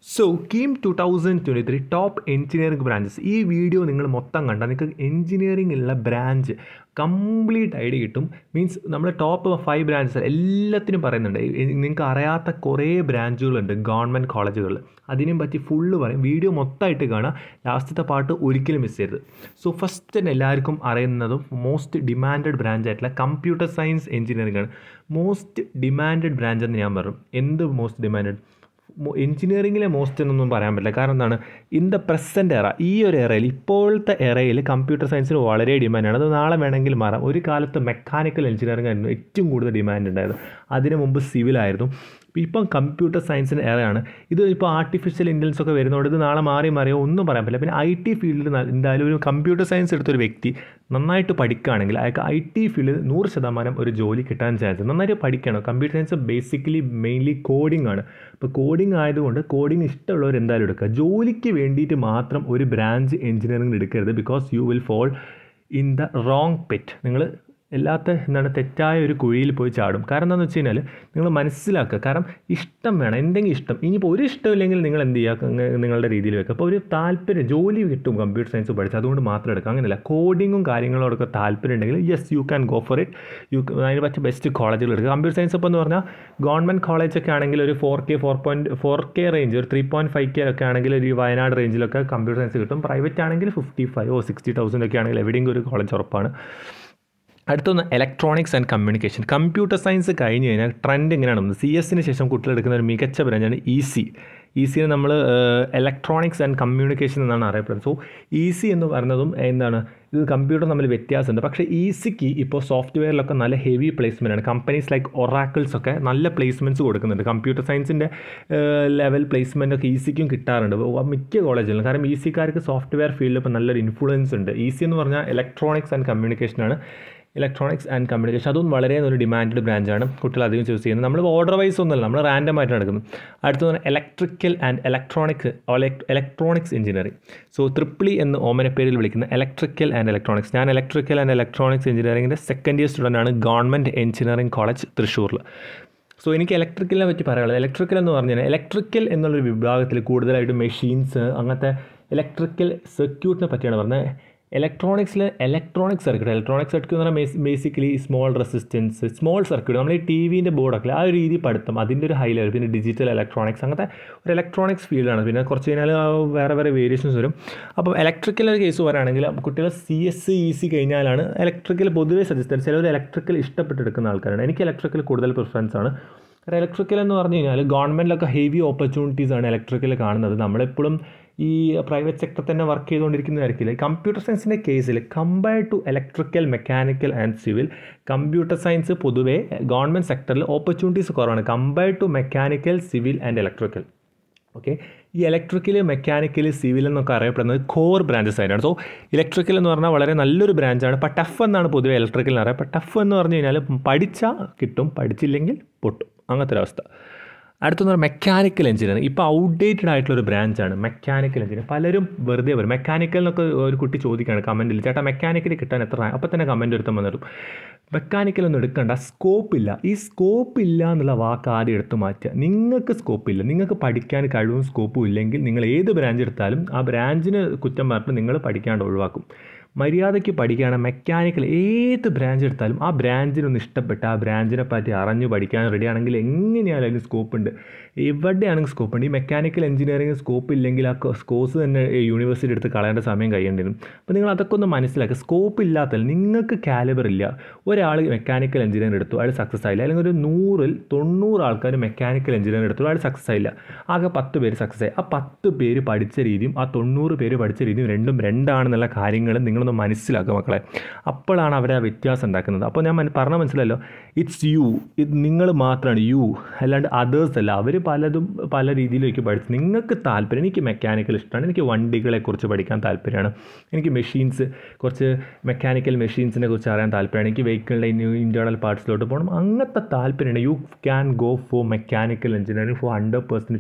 so KEAM two thousand twenty three top engineering branches ഈ video നിങ്ങൾ മൊത്തം കണ്ടാൽ നിങ്ങൾക്ക് എഞ്ചിനീയറിംഗിലുള്ള ബ്രാഞ്ച് കംപ്ലീറ്റ് ഐഡിയ കിട്ടും മീൻസ് നമ്മൾ ടോപ്പ് ഫൈവ് ബ്രാഞ്ചസ് എല്ലാത്തിനും പറയുന്നുണ്ട് എ- നിങ്ങൾക്ക് അറിയാത്ത കുറേ ബ്രാഞ്ചുകളുണ്ട് ഗവൺമെൻറ് കോളേജുകളിൽ അതിനെയും പറ്റി ഫുള്ള് പറയും വീഡിയോ മൊത്തമായിട്ട് കാണാം ലാസ്റ്റത്തെ പാട്ട് ഒരിക്കലും മിസ് ചെയ്യരുത് സോ ഫസ്റ്റ് തന്നെ എല്ലാവർക്കും അറിയുന്നതും മോസ്റ്റ് ഡിമാൻഡഡ് ബ്രാഞ്ച് ആയിട്ടുള്ള കമ്പ്യൂട്ടർ സയൻസ് എഞ്ചിനീയറിംഗ് ആണ് മോസ്റ്റ് ഡിമാൻഡഡ് ബ്രാഞ്ച് എന്ന് ഞാൻ പറയും എന്ത് മോസ്റ്റ് ഡിമാൻഡഡ് എഞ്ചിനീയറിങ്ങിലെ മോസ്റ്റ് എന്നൊന്നും പറയാൻ പറ്റില്ല കാരണം എന്താണ് ഇൻ ദ പ്രസൻറ്റ് എറ ഈ ഒരു എറയിൽ ഇപ്പോഴത്തെ എറയിൽ കമ്പ്യൂട്ടർ സയൻസിന് വളരെ ഡിമാൻഡാണ് അത് നാളെ വേണമെങ്കിൽ മാറാം ഒരു കാലത്ത് മെക്കാനിക്കൽ എഞ്ചിനീയറിംഗ് ആയിരുന്നു ഏറ്റവും കൂടുതൽ ഡിമാൻഡ് ഉണ്ടായത് അതിന് മുമ്പ് സിവിലായിരുന്നു ഇപ്പം കമ്പ്യൂട്ടർ സയൻസിന് ഏറെയാണ് ഇത് ഇപ്പോൾ ആർട്ടിഫിഷ്യൽ ഇൻ്റലിജൻസ് ഒക്കെ വരുന്നതുകൊണ്ട് ഇത് നാളെ മാറി മാറിയോ ഒന്നും പറയാൻ പറ്റില്ല പിന്നെ ഐ ടി ഫീൽഡിൽ എന്തായാലും ഒരു കമ്പ്യൂട്ടർ സയൻസ് എടുത്തൊരു വ്യക്തി നന്നായിട്ട് പഠിക്കുകയാണെങ്കിൽ അയാൾക്ക് ഐ ടി ഫീൽഡിൽ നൂറ് ശതമാനം ഒരു ജോലി കിട്ടാൻ ചാൻസ് നന്നായിട്ട് പഠിക്കണം computer science basically mainly coding ആണ് അപ്പോൾ കോഡിംഗ് ആയതുകൊണ്ട് കോഡിംഗ് ഇഷ്ടമുള്ളവർ എന്തായാലും എടുക്കുക ജോലിക്ക് വേണ്ടിയിട്ട് മാത്രം ഒരു ബ്രാഞ്ച് എഞ്ചിനീയറിംഗ് എടുക്കരുത് because you will fall in the wrong pit നിങ്ങൾ എല്ലാത്ത എന്താണ് തെറ്റായ ഒരു കുഴിയിൽ പോയി ചാടും കാരണം എന്താണെന്ന് വെച്ച് കഴിഞ്ഞാൽ നിങ്ങൾ മനസ്സിലാക്കുക കാരണം ഇഷ്ടം വേണം എന്തെങ്കിലും ഇഷ്ടം ഇനിയിപ്പോൾ ഒരു ഇഷ്ടമില്ലെങ്കിൽ നിങ്ങൾ എന്ത് ചെയ്യുക അങ്ങ് നിങ്ങളുടെ രീതിയിൽ വെക്കുക അപ്പോൾ ഒരു താല്പര്യം ജോലി കിട്ടും കമ്പ്യൂട്ടർ സയൻസ് പഠിച്ച് അതുകൊണ്ട് മാത്രം എടുക്കുക അങ്ങനെയല്ല കോഡിങ്ങും കാര്യങ്ങളോടൊക്കെ താല്പര്യം ഉണ്ടെങ്കിൽ yes you can go for it you അതിന് പറ്റിയ ബെസ്റ്റ് കോളേജുകൾ എടുക്കുക കമ്പ്യൂട്ടർ സയൻസ് ഇപ്പോൾ എന്ന് പറഞ്ഞാൽ ഗവൺമെൻറ് കോളേജൊക്കെ ആണെങ്കിൽ ഒരു four K four point four K range ഒരു ത്രീ പോയിൻറ്റ് ഫൈവ് കെ ഒക്കെ ആണെങ്കിൽ ഒരു വയനാട് റേഞ്ചിലൊക്കെ കമ്പ്യൂട്ടർ സയൻസ് കിട്ടും പ്രൈവറ്റ് ആണെങ്കിൽ fifty five or sixty thousand ഒക്കെ ആണെങ്കിൽ എവിടെയെങ്കിലും ഒരു കോളേജ് ഉറപ്പാണ് അടുത്തൊന്ന് electronics and communication computer science കഴിഞ്ഞ് കഴിഞ്ഞാൽ ട്രെൻഡ് എങ്ങനെയാണ് സി എസിന് ശേഷം കുട്ടികൾ എടുക്കുന്ന ഒരു മികച്ച ബ്രാഞ്ചാണ് ഇ സി ഇ സിനെ നമ്മൾ ഇലക്ട്രോണിക്സ് ആൻഡ് കമ്മ്യൂണിക്കേഷൻ എന്നാണ് അറിയപ്പെടുന്നത് സോ ഇ സി എന്ന് പറയുന്നതും എന്താണ് ഇത് കമ്പ്യൂട്ടർ തമ്മിൽ വ്യത്യാസമുണ്ട് പക്ഷേ ഇ സിക്ക് ഇപ്പോൾ സോഫ്റ്റ്വെയറിലൊക്കെ നല്ല ഹെവി പ്ലേസ്മെൻ്റ് ആണ് കമ്പനീസ് ലൈക്ക് ഒറാക്കിൾസ് ഒക്കെ നല്ല പ്ലേസ്മെൻറ്റ്സ് കൊടുക്കുന്നുണ്ട് കമ്പ്യൂട്ടർ സയൻസിൻ്റെ ലെവൽ പ്ലേസ്മെൻ്റ് ഒക്കെ ഇ സിക്കും കിട്ടാറുണ്ട് അപ്പോൾ മിക്ക കോളേജുകളിലും കാരണം ഇ സിക്കാർക്ക് സോഫ്റ്റ്വെയർ ഫീൽഡിൽ ഇപ്പോൾ നല്ലൊരു ഇൻഫ്ലുവൻസ് ഉണ്ട് ഇ സി എന്ന് പറഞ്ഞാൽ ഇലക്ട്രോണിക്സ് ആൻഡ് കമ്മ്യൂണിക്കേഷനാണ് ഇലക്ട്രോണിക്സ് ആൻഡ് കമ്മ്യൂണിക്കേഷൻ അതും വളരെ ഒരു ഡിമാൻഡ് ബ്രാഞ്ചാണ് കുട്ടികൾ അധികം ചൂസ് ചെയ്യുന്നത് നമ്മൾ ഓർഡർ വൈസ് ഒന്നുമല്ല നമ്മൾ റാൻഡം ആയിട്ട് നടക്കുന്നത് അടുത്തത് പറഞ്ഞാൽ electrical and electronic electronics engineering so triple E എന്ന് ഓമന പേരിൽ വിളിക്കുന്ന ഇലക്ട്രിക്കൽ ആൻഡ് ഇലക്ട്രോണിക്സ് ഞാൻ ഇലക്ട്രിക്കൽ ആൻഡ് ഇലക്ട്രോണിക്സ് എഞ്ചിനീയറിംഗിൻ്റെ സെക്കൻഡ് ഇയർ സ്റ്റുഡൻ്റ് ആണ് ഗവൺമെൻറ് എഞ്ചിനീയറിംഗ് കോളേജ് തൃശ്ശൂരിൽ സോ എനിക്ക് ഇലക്ട്രിക്കലിനെ പറ്റി പറയാനുള്ളത് ഇലക്ട്രിക്കൽ എന്ന് പറഞ്ഞു കഴിഞ്ഞാൽ ഇലക്ട്രിക്കൽ എന്നുള്ളൊരു വിഭാഗത്തിൽ കൂടുതലായിട്ട് മെഷീൻസ് അങ്ങനത്തെ ഇലക്ട്രിക്കൽ സർക്യൂട്ടിനെ പറ്റിയാണ് പറഞ്ഞത് ഇലക്ട്രോണിക്സിൽ ഇലക്ട്രോണിക് സർക്യൂട്ട് ഇലക്ട്രോണിക് സർക്യൂട്ട് എന്ന് പറഞ്ഞാൽ basically small resistance small circuit നമ്മൾ ഈ ടി വിൻ്റെ ബോർഡൊക്കെ ആ ഒരു രീതി പഠിത്തം അതിൻ്റെ ഒരു ഹൈ ലെവൽ പിന്നെ ഡിജിറ്റൽ ഇലക്ട്രോണിക്സ് അങ്ങനത്തെ ഒരു ഇലക്ട്രോണിക്സ് ഫീൽഡാണ് പിന്നെ കുറച്ച് കഴിഞ്ഞാൽ ആ വേറെ വേറെ വേരിയേഷൻസ് വരും അപ്പോൾ ഇലക്ട്രിക്കൽ ഒരു കേസ് പറയുകയാണെങ്കിൽ കുട്ടികൾ സി എസ് ഇ സി കഴിഞ്ഞാലാണ് ഇലക്ട്രിക്കൽ പൊതുവേ സജസ്റ്റ് ചിലർ ഇലക്ട്രിക്കൽ ഇഷ്ടപ്പെട്ടെടുക്കുന്ന ആൾക്കാരാണ് എനിക്ക് ഇലക്ട്രിക്കൽ കൂടുതൽ പ്രിഫറൻസ് ആണ് കാരണം ഇലക്ട്രിക്കൽ എന്ന് പറഞ്ഞു കഴിഞ്ഞാൽ ഗവൺമെൻറ്റിലൊക്കെ ഹെവി ഓപ്പർച്യൂണിറ്റീസ് ആണ് ഇലക്ട്രിക്കൽ കാണുന്നത് നമ്മളെപ്പോഴും ഈ പ്രൈവറ്റ് സെക്ടർ തന്നെ വർക്ക് ചെയ്തുകൊണ്ടിരിക്കുന്നതായിരിക്കില്ല കമ്പ്യൂട്ടർ സയൻസിൻ്റെ കേസിൽ compared to electrical mechanical and civil computer science പൊതുവേ ഗവൺമെൻറ് സെക്ടറിൽ ഓപ്പർച്യൂണിറ്റീസ് കുറവാണ് compared to mechanical civil and electrical okay ഈ ഇലക്ട്രിക്കൽ മെക്കാനിക്കൽ സിവിൽ എന്നൊക്കെ അറിയപ്പെടുന്നത് കോർ ബ്രാഞ്ചസ് ആയിട്ടാണ് സോ ഇലക്ട്രിക്കൽ എന്ന് പറഞ്ഞാൽ വളരെ നല്ലൊരു ബ്രാഞ്ചാണ് അപ്പോൾ ടഫ് എന്നാണ് പൊതുവെ ഇലക്ട്രിക്കൽ എന്ന് പറയുക അപ്പോൾ ടഫ് എന്ന് പറഞ്ഞു കഴിഞ്ഞാൽ പഠിച്ചാൽ കിട്ടും പഠിച്ചില്ലെങ്കിൽ പൊട്ടും അങ്ങനത്തെ ഒരു അവസ്ഥ അടുത്തെന്ന് പറഞ്ഞാൽ മെക്കാനിക്കൽ എഞ്ചിനീയറിംഗ് ഇപ്പോൾ ഔട്ട്ഡേറ്റഡ് ആയിട്ടുള്ള ഒരു ബ്രാഞ്ചാണ് മെക്കാനിക്കൽ എഞ്ചിനീയറിംഗ് പലരും വെറുതെ വരും മെക്കാനിക്കൽ എന്നൊക്കെ ഒരു കുട്ടി ചോദിക്കുകയാണ് കമൻറ്റിൽ ചേട്ടാ മെക്കാനിക്കൽ കിട്ടാൻ എത്ര അപ്പോൾ തന്നെ കമൻറ്റ് ഒരുത്തം വന്നിടും മെക്കാനിക്കൽ ഒന്നും എടുക്കണ്ട സ്കോപ്പ് ഇല്ല ഈ സ്കോപ്പ് ഇല്ല എന്നുള്ള വാക്ക് ആദ്യം എടുത്ത് മാറ്റുക നിങ്ങൾക്ക് സ്കോപ്പ് ഇല്ല നിങ്ങൾക്ക് പഠിക്കാൻ കഴിവും സ്കോപ്പും ഇല്ലെങ്കിൽ നിങ്ങൾ ഏത് ബ്രാഞ്ച് എടുത്താലും ആ ബ്രാഞ്ചിന് കുറ്റം പറഞ്ഞിട്ട് നിങ്ങൾ പഠിക്കാണ്ട് ഒഴിവാക്കും മര്യാദയ്ക്ക് പഠിക്കുകയാണ് മെക്കാനിക്കൽ ഏത് ബ്രാഞ്ച് എടുത്താലും ആ ബ്രാഞ്ചിനൊന്ന് ഇഷ്ടപ്പെട്ട് ആ ബ്രാഞ്ചിനെ പറ്റി അറിഞ്ഞു പഠിക്കാൻ റെഡിയാണെങ്കിൽ എങ്ങനെയായാലും അതിന് സ്കോപ്പ് ഉണ്ട് എവിടെയാണെങ്കിൽ സ്കോപ്പ് ഉണ്ട് ഈ മെക്കാനിക്കൽ എഞ്ചിനീയറിംഗ് സ്കോപ്പ് ഇല്ലെങ്കിൽ ആ കോഴ്സ് തന്നെ യൂണിവേഴ്സിറ്റി എടുത്ത് കളയേണ്ട സമയം കഴിയേണ്ടി വരും അപ്പോൾ നിങ്ങൾ അതൊക്കെ ഒന്ന് മനസ്സിലാക്കുക സ്കോപ്പ് ഇല്ലാത്തല്ല നിങ്ങൾക്ക് കാലിബർ ഇല്ല ഒരാൾ മെക്കാനിക്കൽ എഞ്ചിനീയർ എടുത്തു അയാൾ സക്സസ് ആയില്ല അല്ലെങ്കിൽ ഒരു നൂറിൽ തൊണ്ണൂറ് ആൾക്കാർ മെക്കാനിക്കൽ എഞ്ചിനീയർ എടുത്തു അയാൾ സക്സസ് ആയില്ല ആകെ പത്ത് പേര് സക്സസ് ആയി ആ പത്ത് പേര് പഠിച്ച രീതിയും ആ തൊണ്ണൂറ് പേര് പഠിച്ച രീതിയും രണ്ടും രണ്ടാണെന്നുള്ള കാര്യങ്ങൾ നിങ്ങളൊന്ന് മനസ്സിലാക്കുക മക്കളെ അപ്പോഴാണ് അവരെ ആ വ്യത്യാസം ഉണ്ടാക്കുന്നത് അപ്പോൾ ഞാൻ മന- പറഞ്ഞ മനസ്സിലല്ലോ ഇറ്റ്സ് യു ഇത് നിങ്ങൾ മാത്രമാണ് യു അല്ലാണ്ട് അതേഴ്സ് അല്ല അവർ പലതും പല രീതിയിലേക്ക് പഠിച്ചു നിങ്ങൾക്ക് താല്പര്യം എനിക്ക് മെക്കാനിക്കൽ ഇഷ്ടമാണ് എനിക്ക് വണ്ടികളെക്കുറിച്ച് പഠിക്കാൻ താല്പര്യമാണ് എനിക്ക് മെഷീൻസ് കുറച്ച് മെക്കാനിക്കൽ മെഷീൻസിനെ കുറിച്ച് അറിയാൻ താല്പര്യമാണ് എനിക്ക് വെഹിക്കിളിൻ്റെ ഇൻറ്റേർണൽ പാർട്സിലോട്ട് പോകണം അങ്ങനത്തെ താല്പര്യമാണ് you can go for mechanical engineering for hundred percentage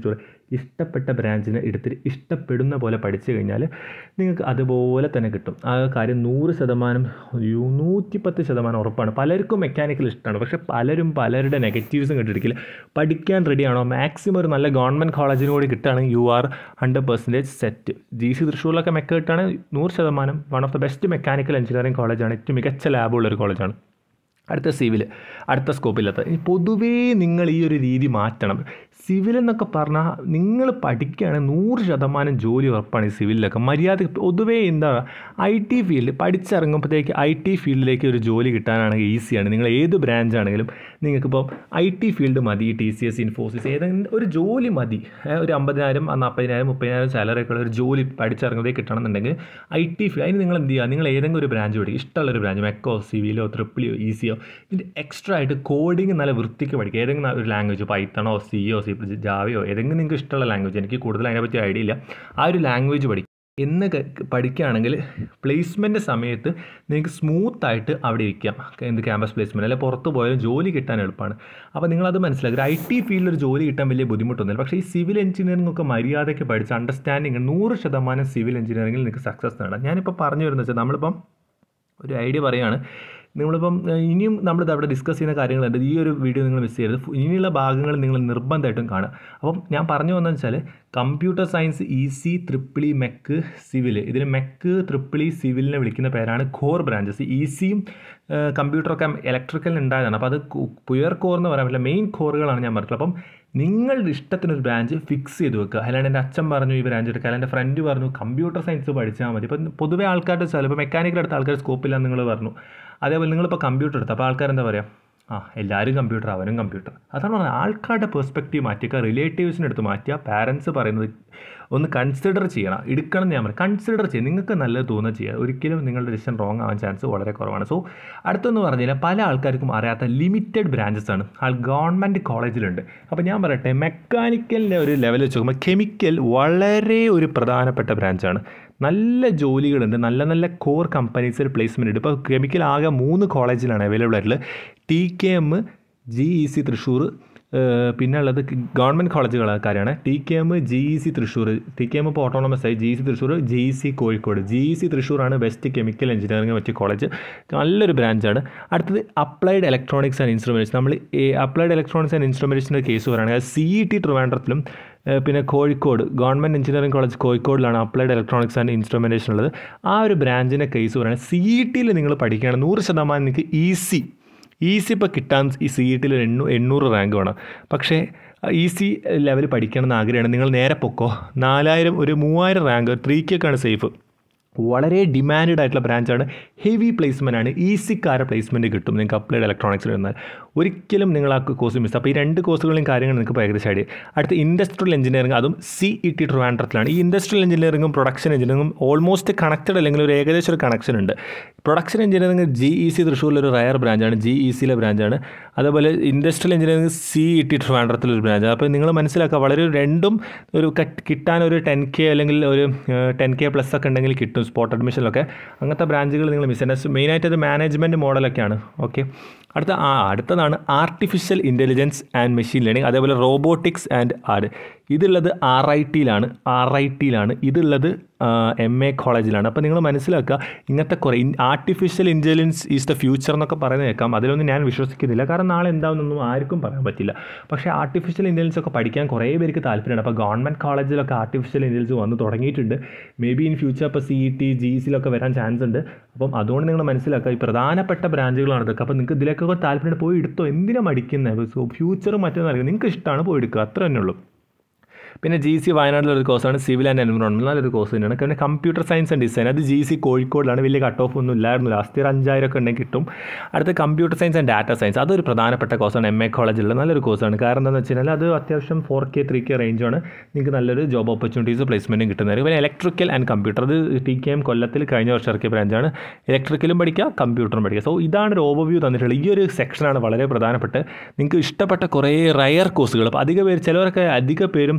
ഇഷ്ടപ്പെട്ട ബ്രാഞ്ചിനെ എടുത്തിട്ട് ഇഷ്ടപ്പെടുന്ന പോലെ പഠിച്ചു കഴിഞ്ഞാൽ നിങ്ങൾക്ക് അതുപോലെ തന്നെ കിട്ടും ആ കാര്യം നൂറ് ശതമാനം ഒരു നൂറ്റിപ്പത്ത് ശതമാനം ഉറപ്പാണ് പലർക്കും മെക്കാനിക്കൽ ഇഷ്ടമാണ് പക്ഷേ പലരും പലരുടെ നെഗറ്റീവ്സും കണ്ടിരിക്കില്ല പഠിക്കാൻ റെഡിയാണോ മാക്സിമം ഒരു നല്ല ഗവൺമെൻറ് കോളേജിന് കൂടി കിട്ടുകയാണെങ്കിൽ you are hundred percentage set G C തൃശ്ശൂരിലൊക്കെ മെക്ക കിട്ടുകയാണെങ്കിൽ നൂറ് ശതമാനം one of the best mechanical engineering കോളേജാണ് ഏറ്റവും മികച്ച ലാബുള്ളൊരു കോളേജാണ് അടുത്ത സിവിൽ അടുത്ത സ്കോപ്പില്ലാത്ത ഇനി പൊതുവേ നിങ്ങൾ ഈ ഒരു രീതി മാറ്റണം സിവിൽ എന്നൊക്കെ പറഞ്ഞാൽ നിങ്ങൾ പഠിക്കുകയാണെങ്കിൽ നൂറ് ശതമാനം ജോലി ഉറപ്പാണ് ഈ സിവിലിലൊക്കെ മര്യാദ പൊതുവേ എന്താ ഐ ടി ഫീൽഡ് പഠിച്ചിറങ്ങുമ്പോഴത്തേക്ക് ഐ ടി ഫീൽഡിലേക്ക് ഒരു ജോലി കിട്ടാനാണെങ്കിൽ ഈസിയാണ് നിങ്ങൾ ഏത് ബ്രാഞ്ച് ആണെങ്കിലും നിങ്ങൾക്കിപ്പോൾ ഐ ടി ഫീൽഡ് മതി ടി സി എസ് ഇൻഫോസിസ് ഏതെങ്കിലും ഒരു ജോലി മതി ഏ, ഒരു അമ്പതിനായിരം നാൽപ്പതിനായിരം മുപ്പതിനായിരം സാലറി ഒക്കെ ഉള്ള ഒരു ജോലി പഠിച്ചിറങ്ങുന്നതേ കിട്ടണമെന്നുണ്ടെങ്കിൽ ഐ ടി ഫീൽഡ് അതിന് നിങ്ങൾ എന്ത് ചെയ്യുക നിങ്ങൾ ഏതെങ്കിലും ഒരു ബ്രാഞ്ച് പഠിക്കും ഇഷ്ടമുള്ള ഒരു ബ്രാഞ്ച് മെക്കോ സിവിലോ ട്രിപ്പിളിയോ ഈസിയോ ഇതിൻ്റെ എക്സ്ട്രാ ആയിട്ട് കോഡിങ് നല്ല വൃത്തിക്ക് പഠിക്കുക ഏതെങ്കിലും ഒരു ലാംഗ്വേജ് പൈത്തണോ സിയോ സി ജാവയോ ഏതെങ്കിലും നിങ്ങൾക്ക് ഇഷ്ടമുള്ള ലാംഗ്വേജ് എനിക്ക് കൂടുതൽ അതിനെപ്പറ്റി ഐഡിയ ഇല്ല ആ ഒരു ലാംഗ്വേജ് പഠിക്കുക എന്ന് ക- പഠിക്കുകയാണെങ്കിൽ പ്ലേസ്മെൻറ്റ് സമയത്ത് നിങ്ങൾക്ക് സ്മൂത്തായിട്ട് അവിടെ ഇരിക്കാം എന്ത് ക്യാമ്പസ് പ്ലേസ്മെൻറ്റ് അല്ലെങ്കിൽ പുറത്ത് പോയാലും ജോലി കിട്ടാൻ എളുപ്പമാണ് അപ്പോൾ നിങ്ങളത് മനസ്സിലാക്കുക ഐ ടി ഫീൽഡിൽ ഒരു ജോലി കിട്ടാൻ വലിയ ബുദ്ധിമുട്ടൊന്നുമില്ല പക്ഷേ ഈ സിവിൽ എഞ്ചിനീയറിംഗ് ഒക്കെ മര്യാദയ്ക്ക് പഠിച്ച് അണ്ടർസ്റ്റാൻഡിങ് നൂറ് ശതമാനം സിവിൽ എഞ്ചിനീയറിംഗിൽ നിങ്ങൾക്ക് സക്സസ് നേടാം ഞാനിപ്പോൾ പറഞ്ഞു വരുന്നത് വെച്ചാൽ നമ്മളിപ്പം ഒരു ഐഡിയ പറയുകയാണ് നിങ്ങളിപ്പം ഏഹ്, ഇനിയും നമ്മളിത് അവിടെ ഡിസ്കസ് ചെയ്യുന്ന കാര്യങ്ങളുണ്ട് ഈ ഒരു വീഡിയോ നിങ്ങൾ മിസ് ചെയ്യരുത് ഫു- ഇനിയുള്ള ഭാഗങ്ങൾ നിങ്ങൾ നിർബന്ധമായിട്ടും കാണുക അപ്പം ഞാൻ പറഞ്ഞു വന്നതെന്ന് വെച്ചാൽ computer science E C triple E mech civil ഇതിൽ മെക്ക് ത്രിപ്പിളി സിവിലിനെ വിളിക്കുന്ന പേരാണ് കോർ ബ്രാഞ്ചസ് ഇ സിയും കമ്പ്യൂട്ടറൊക്കെ ഇലക്ട്രിക്കലിന് ഉണ്ടായതാണ് അപ്പോൾ അത് പുയർ കോർ എന്ന് പറയാൻ പറ്റില്ല മെയിൻ കോറുകളാണ് ഞാൻ പറഞ്ഞത് അപ്പം നിങ്ങളുടെ ഇഷ്ടത്തിനൊരു ബ്രാഞ്ച് ഫിക്സ് ചെയ്ത് വെക്കുക അല്ലാണ്ട് എൻ്റെ അച്ഛൻ പറഞ്ഞു ഈ ബ്രാഞ്ച് എടുക്കുക അല്ലെങ്കിൽ എൻ്റെ ഫ്രണ്ട് പറഞ്ഞു കമ്പ്യൂട്ടർ സയൻസ് പഠിച്ചാൽ മതി ഇപ്പം പൊതുവേ ആൾക്കാരുടെ വെച്ചാൽ ഇപ്പോൾ മെക്കാനിക്കൽ എടുത്ത ആൾക്കാർ സ്കോപ്പില്ല നിങ്ങൾ പറഞ്ഞു അതേപോലെ നിങ്ങളിപ്പോൾ കമ്പ്യൂട്ടർ എടുത്തു അപ്പോൾ ആൾക്കാർ എന്താ പറയുക ആ എല്ലാവരും കമ്പ്യൂട്ടർ അവനും കമ്പ്യൂട്ടർ അതാണ് പറഞ്ഞത് ആൾക്കാരുടെ പെർസ്പെക്റ്റീവ് മാറ്റിക്കുക റിലേറ്റീവ്സിൻ്റെ അടുത്ത് മാറ്റുക പാരൻസ് പറയുന്നത് ഒന്ന് കൺസിഡർ ചെയ്യണം എടുക്കണം എന്ന് ഞാൻ പറയും കൺസിഡർ ചെയ്യുക നിങ്ങൾക്ക് നല്ലത് തോന്നുക ചെയ്യുക ഒരിക്കലും നിങ്ങളുടെ ഡിസിഷൻ റോങ് ആവാൻ ചാൻസ് വളരെ കുറവാണ് സോ അടുത്തെന്ന് പറഞ്ഞു കഴിഞ്ഞാൽ പല ആൾക്കാർക്കും അറിയാത്ത ലിമിറ്റഡ് ബ്രാഞ്ചസ് ആണ് ആൾ ഗവൺമെൻറ് കോളേജിലുണ്ട് അപ്പോൾ ഞാൻ പറയട്ടെ മെക്കാനിക്കലിൻ്റെ ഒരു ലെവൽ വെച്ച് നോക്കുമ്പോൾ കെമിക്കൽ വളരെ ഒരു പ്രധാനപ്പെട്ട ബ്രാഞ്ചാണ് നല്ല ജോലികളുണ്ട് നല്ല നല്ല കോർ കമ്പനീസിൽ പ്ലേസ്മെൻറ്റ് ഉണ്ട് ഇപ്പോൾ കെമിക്കൽ ആകെ മൂന്ന് കോളേജിലാണ് അവൈലബിൾ ആയിട്ടുള്ളത് T K M G E C Thrissur ഏഹ് പിന്നെ ഉള്ളത് ഗവൺമെൻറ് കോളേജുകളാണ് T K M G E C Thrissur T K M ഇപ്പോൾ ഓട്ടോണമസ് ആയി G E C Thrissur G E C Kozhikode G E C തൃശ്ശൂറാണ് ബെസ്റ്റ് കെമിക്കൽ എഞ്ചിനീയറിംഗ് പറ്റിയ കോളേജ് നല്ലൊരു ബ്രാഞ്ചാണ് അടുത്തത് അപ്ലൈഡ് ഇലക്ട്രോണിക്സ് ആൻഡ് ഇൻസ്ട്രുമെൻറ്റ്സ് നമ്മൾ ഈ അപ്ലൈഡ് ഇലക്ട്രോണിക്സ് ആൻഡ് ഇൻസ്ട്രുമെൻറ്റ്സിൻ്റെ കേസ് പറയുകയാണെങ്കിൽ സി ഇ ടി ട്രിവാൻഡ്രത്തിലും ഏഹ് പിന്നെ കോഴിക്കോട് ഗവൺമെൻറ് എഞ്ചിനീയറിംഗ് കോളേജ് കോഴിക്കോടിലാണ് അപ്ലൈഡ് ഇലക്ട്രോണിക്സ് ആൻഡ് ഇൻസ്ട്രുമെൻറ്റേഷൻ ഉള്ളത് ആ ഒരു ബ്രാഞ്ചിൻ്റെ കേസ് പറയുകയാണെങ്കിൽ സി ഇ ടിയിൽ നിങ്ങൾ പഠിക്കുകയാണ് നൂറ് ശതമാനം നിങ്ങൾക്ക് ഈസി ഈസി ഇപ്പോൾ കിട്ടാൻ ഈ സി ഇ ടിയിൽ എണ്ണൂ എണ്ണൂറ് റാങ്ക് വേണം പക്ഷേ ഈസി ലെവൽ പഠിക്കണം എന്ന് ആഗ്രഹമാണ് നിങ്ങൾ നേരെ പൊക്കോ നാലായിരം ഒരു മൂവായിരം റാങ്ക് ത്രീ കേക്കാണ് സേഫ് വളരെ ഡിമാൻഡ് ആയിട്ടുള്ള ബ്രാഞ്ചാണ് ഹെവി പ്ലേസ്മെൻ്റ് ആണ് ഈസിക്കാരെ പ്ലേസ്മെൻറ്റ് കിട്ടും നിങ്ങൾക്ക് അപ്ലൈഡ് ഇലക്ട്രോണിക്സിൽ വന്നാൽ ഒരിക്കലും നിങ്ങൾ ആ കോഴ്സ് മിസ് അപ്പോൾ ഈ രണ്ട് കോഴ്സുകളിലും കാര്യങ്ങൾ നിങ്ങൾക്ക് ഇപ്പോൾ ഏകദേശം ഐഡിയ അടുത്ത ഇൻഡസ്ട്രിയൽ എഞ്ചിനീയറിംഗ് അതും സി ഇ ടി ട്രിവാൻഡ്രത്തിലാണ് ഈ ഇൻഡസ്ട്രിയൽ എഞ്ചിനീയറിംഗും പ്രൊഡക്ഷൻ എഞ്ചിനീയറിംഗും ഓൾമോസ്റ്റ് കണക്റ്റഡ് അല്ലെങ്കിൽ ഒരു ഏകദേശം ഒരു കണക്ഷൻ ഉണ്ട് production engineering G E C തൃശ്ശൂരിൽ ഒരു റയർ ബ്രാഞ്ചാണ് ജി ഇ സിയിലെ ബ്രാഞ്ചാണ് അതേപോലെ industrial engineering C E T ട്രിവാൻഡ്രത്തിലൊരു ബ്രാഞ്ചാണ് അപ്പോൾ നിങ്ങൾ മനസ്സിലാക്കുക വളരെ ഒരു രണ്ടും ഒരു കട്ട് കിട്ടാൻ ഒരു ടെൻ കെ അല്ലെങ്കിൽ ഒരു ടെൻ കെ പ്ലസ് ഒക്കെ ഉണ്ടെങ്കിൽ കിട്ടും സ്പോട്ട് അഡ്മിഷനിലൊക്കെ അങ്ങനത്തെ ബ്രാഞ്ചുകൾ നിങ്ങൾ മിസ് ചെയ്യേണ്ട മെയിനായിട്ട് അത് മാനേജ്മെൻറ്റ് മോഡലൊക്കെയാണ് ഓക്കെ അടുത്ത ആ അടുത്തതാണ് artificial intelligence and machine learning അതേപോലെ റോബോട്ടിക്സ് ആൻഡ് ആഡ് ഇതുള്ളത് ആർ ഐ ടിയിലാണ് ആർ ഐ ടിയിലാണ് ഇതുള്ളത് എം എ കോളേജിലാണ് അപ്പോൾ നിങ്ങൾ മനസ്സിലാക്കുക ഇങ്ങനത്തെ കുറേ artificial intelligence is the future എന്നൊക്കെ പറയുന്നത് കേൾക്കാം അതിലൊന്നും ഞാൻ വിശ്വസിക്കുന്നില്ല കാരണം നാളെ എന്താണെന്നൊന്നും ആർക്കും പറയാൻ പറ്റില്ല പക്ഷേ ആർട്ടിഫിഷ്യൽ ഇൻ്റലിജൻസ് ഒക്കെ പഠിക്കാൻ കുറേ പേർക്ക് താല്പര്യമുണ്ട് അപ്പോൾ ഗവൺമെൻറ് കോളേജിലൊക്കെ ആർട്ടിഫിഷ്യൽ ഇൻ്റലിജൻസ് വന്ന് തുടങ്ങിയിട്ടുണ്ട് മേ ബി ഇൻ ഫ്യൂച്ചർ ഇപ്പോൾ സി ഇ ടി ജി സിയിലൊക്കെ വരാൻ ചാൻസ് ഉണ്ട് അപ്പം അതുകൊണ്ട് നിങ്ങൾ മനസ്സിലാക്കുക ഈ പ്രധാനപ്പെട്ട ബ്രാഞ്ചുകളാണ് ഇതൊക്കെ അപ്പോൾ നിങ്ങൾക്ക് ഇതിലേക്കൊക്കെ താല്പര്യം പോയി എടുത്തോ എന്തിനാണ് മടിക്കുന്നത് സോ ഫ്യൂച്ചർ മറ്റൊന്നും അറിയാം നിങ്ങൾക്ക് ഇഷ്ടമാണ് പോയി എടുക്കുക അത്ര തന്നെ ഉള്ളൂ പിന്നെ ജി സി വയനാട്ടിലൊരു കോഴ്സാണ് സിവിൽ ആൻഡ് എൻവറോൺമെൻറ്റ് നല്ലൊരു കോഴ്സ് തന്നെയാണ് പിന്നെ കമ്പ്യൂട്ടർ സയൻസ് ആൻഡ് ഡിസൈൻ അത് ജി സി കോഴിക്കോടിലാണ് വലിയ കട്ട് ഓഫ് ഒന്നും ഇല്ലായിരുന്നു ലാസ്റ്റ് ഇയർ അഞ്ചായിരം ഒക്കെ ഉണ്ടെങ്കിൽ കിട്ടും അടുത്ത computer science and data science അതൊരു പ്രധാനപ്പെട്ട കോഴ്സാണ് എം എ കോളേജിലുള്ള നല്ലൊരു കോഴ്സാണ് കാരണം എന്താണെന്ന് വെച്ച് കഴിഞ്ഞാൽ അത് അത്യാവശ്യം ഫോർ കെ ത്രീ കെ റേഞ്ചാണ് നിങ്ങൾക്ക് നല്ലൊരു ജോബ് ഓപ്പർച്യൂണിറ്റീസ് പ്ലേസ്മെൻറ്റും കിട്ടുന്നത് പിന്നെ ഇലക്ട്രിക്കൽ ആൻഡ് കമ്പ്യൂട്ടർ അത് ടി കെ എം കൊല്ലത്തിൽ കഴിഞ്ഞ വർഷം ഇറക്കിയ ബ്രാഞ്ചാണ് ഇലക്ട്രിക്കലും പഠിക്കുക കമ്പ്യൂട്ടറും പഠിക്കുക സോ ഇതാണ് ഒരു ഓവർവ്യൂ തന്നിട്ടുള്ളത് ഈ ഒരു സെക്ഷനാണ് വളരെ പ്രധാനപ്പെട്ട് നിങ്ങൾക്ക് ഇഷ്ടപ്പെട്ട കുറേ റയർ കോഴ്സുകൾ അപ്പോൾ അധിക പേര് ചിലവരൊക്കെ അധിക പേരും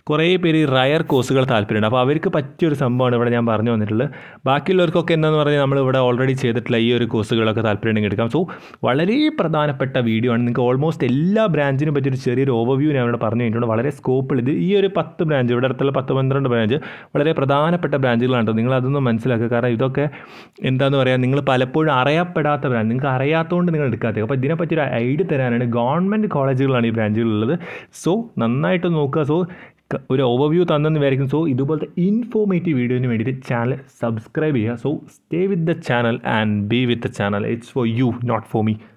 കുറേ പേര് ഈ റയർ കോഴ്സുകൾ താല്പര്യമുണ്ട് അപ്പോൾ അവർക്ക് പറ്റിയൊരു സംഭവമാണ് ഇവിടെ ഞാൻ പറഞ്ഞു വന്നിട്ടുള്ളത് ബാക്കിയുള്ളവർക്കൊക്കെ എന്താണെന്ന് പറഞ്ഞാൽ നമ്മൾ ഇവിടെ ഓൾറെഡി ചെയ്തിട്ടുള്ള ഈ ഒരു കോഴ്സുകളൊക്കെ താല്പര്യമുണ്ടെങ്കിൽ എടുക്കാം സോ വളരെ പ്രധാനപ്പെട്ട വീഡിയോ ആണ് നിങ്ങൾക്ക് ഓൾമോസ്റ്റ് എല്ലാ ബ്രാഞ്ചിനും പറ്റിയൊരു ചെറിയൊരു ഓവർവ്യൂ ഞാൻ ഇവിടെ പറഞ്ഞു കഴിഞ്ഞിട്ടുണ്ട് വളരെ സ്കോപ്പിൽ ഇത് ഈ ഒരു പത്ത് ബ്രാഞ്ച് ഇവിടെ അടുത്തുള്ള പത്ത് പന്ത്രണ്ട് ബ്രാഞ്ച് വളരെ പ്രധാനപ്പെട്ട ബ്രാഞ്ചുകളാണ് കേട്ടോ നിങ്ങൾ അതൊന്നും മനസ്സിലാക്കുക കാരണം ഇതൊക്കെ എന്താണെന്ന് പറയുക നിങ്ങൾ പലപ്പോഴും അറിയപ്പെടാത്ത ബ്രാഞ്ച് നിങ്ങൾക്ക് അറിയാത്തതുകൊണ്ട് നിങ്ങൾ എടുക്കാത്തത് അപ്പോൾ ഇതിനെപ്പറ്റി ഒരു ഐഡിയ തരാനാണ് ഗവൺമെൻറ് കോളേജുകളാണ് ഈ ബ്രാഞ്ചുകളുള്ളത് സോ നന്നായിട്ട് നോക്കുക സോ ഒരു ഓവർവ്യൂ തന്നെന്ന് വിചാരിക്കും സോ ഇതുപോലത്തെ ഇൻഫോർമേറ്റീവ് വീഡിയോന് വേണ്ടിയിട്ട് ചാനൽ സബ്സ്ക്രൈബ് ചെയ്യുക so stay with the channel and be with the channel it's for you not for me